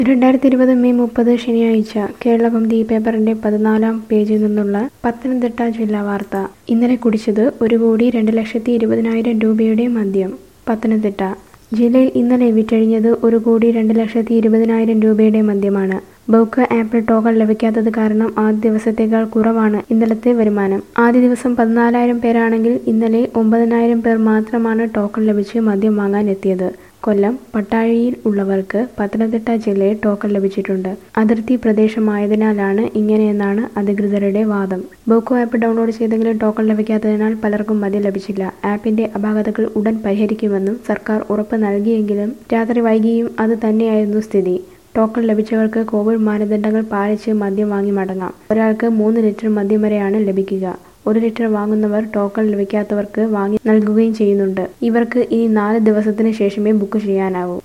രണ്ടായിരത്തി ഇരുപത് മെയ് മുപ്പത് ശനിയാഴ്ച കേരളകൗമുദി പേപ്പറിന്റെ പതിനാലാം പേജിൽ നിന്നുള്ള പത്തനംതിട്ട ജില്ലാ വാർത്ത ഇന്നലെ കുടിച്ചത് ഒരു കോടി രണ്ട് ലക്ഷത്തി ഇരുപതിനായിരം രൂപയുടെ മദ്യം പത്തനംതിട്ട ജില്ലയിൽ ഇന്നലെ വിറ്റഴിഞ്ഞത് ഒരു കോടി രണ്ട് ലക്ഷത്തി ഇരുപതിനായിരം രൂപയുടെ മദ്യമാണ് ബൗക്ക് ആപ്പിൾ ടോക്കൺ ലഭിക്കാത്തത് കാരണം ആദ്യ ദിവസത്തേക്കാൾ കുറവാണ് ഇന്നലത്തെ വരുമാനം ആദ്യ ദിവസം പതിനാലായിരം പേരാണെങ്കിൽ ഇന്നലെ ഒമ്പതിനായിരം പേർ മാത്രമാണ് ടോക്കൺ ലഭിച്ച് മദ്യം വാങ്ങാൻ എത്തിയത് കൊല്ലം പട്ടാഴിയിൽ ഉള്ളവർക്ക് പത്തനംതിട്ട ജില്ലയിൽ ടോക്കൺ ലഭിച്ചിട്ടുണ്ട് അതിർത്തി പ്രദേശമായതിനാലാണ് ഇങ്ങനെയെന്നാണ് അധികൃതരുടെ വാദം ബോക്കോ ആപ്പ് ഡൗൺലോഡ് ചെയ്തെങ്കിലും ടോക്കൺ ലഭിക്കാത്തതിനാൽ പലർക്കും മദ്യം ലഭിച്ചില്ല ആപ്പിന്റെ അപാകതകൾ ഉടൻ പരിഹരിക്കുമെന്നും സർക്കാർ ഉറപ്പ് നൽകിയെങ്കിലും രാത്രി വൈകിയും അത് തന്നെയായിരുന്നു സ്ഥിതി ടോക്കൺ ലഭിച്ചവർക്ക് കോവിഡ് മാനദണ്ഡങ്ങൾ പാലിച്ച് മദ്യം വാങ്ങി മടങ്ങാം ഒരാൾക്ക് മൂന്ന് ലിറ്റർ മദ്യം വരെയാണ് ലഭിക്കുക ഒരു ലിറ്റർ വാങ്ങുന്നവർ ടോക്കൺ ലഭിക്കാത്തവർക്ക് വാങ്ങി നൽകുകയും ചെയ്യുന്നുണ്ട് ഇവർക്ക് ഇനി നാല് ദിവസത്തിന് ശേഷമേ ബുക്ക് ചെയ്യാനാവൂ